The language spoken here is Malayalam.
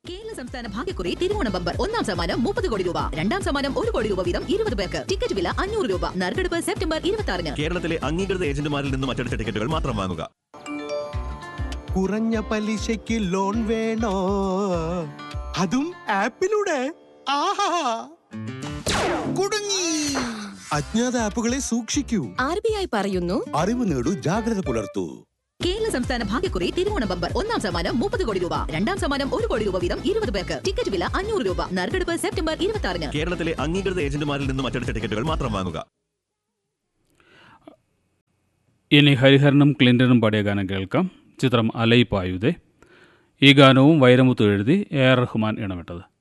കേരള സംസ്ഥാന ഭാഗ്യക്കുറി തിരുവോണ ബമ്പർ ഒന്നാം സമ്മാനം മുപ്പത് കോടി രൂപ രണ്ടാം സമ്മാനം ഒരു കോടി രൂപ വീതം ഇരുപത് പേർക്ക് ടിക്കറ്റ് വില അഞ്ഞൂറ് രൂപ നറുക്കെടുപ്പ് സെപ്റ്റംബർ ഇരുപത്തി ആറിന് കേരളത്തിലെ അംഗീകൃത ഏജന്റുമാരിൽ നിന്നും മറ്റെടുത്ത ടിക്കറ്റുകൾ മാത്രം വാങ്ങുക കുറഞ്ഞ പലിശയ്ക്ക് ലോൺ വേണോ അതും ആപ്പിലൂടെ ആഹാ കുടുങ്ങി അജ്ഞാത ആപ്പുകളെ സൂക്ഷിക്കൂ ആർ ബി ഐ പറയുന്നു അറിവ് നേടൂ ജാഗ്രത പുലർത്തൂ കേരള സംസ്ഥാന ഭാഗ്യക്കുറി തിരുവോണ ബമ്പർ ഒന്നാം സമ്മാനം മുപ്പത് കോടി രൂപ രണ്ടാം സമ്മാനം ഒരു കോടി രൂപ വീതം ഇരുപത് പേർക്ക് ടിക്കറ്റ് വില അഞ്ഞൂറ് രൂപ നറുക്കെടുപ്പ് സെപ്റ്റംബർ ഇരുപത്തി ആറിന് കേരളത്തിലെ അംഗീകൃത ഏജന്റുമാരിൽ നിന്നും മറ്റെടുത്ത ടിക്കറ്റുകൾ മാത്രം വാങ്ങുക ഇനി ഹരിഹരനും ക്ലിൻ്റനും പാടിയ ഗാനം കേൾക്കാം ചിത്രം അലൈ പായുതേ ഈ ഗാനവും വൈരമുത്തു എഴുതി എ ആർ റഹ്മാൻ ഇണമിട്ടത്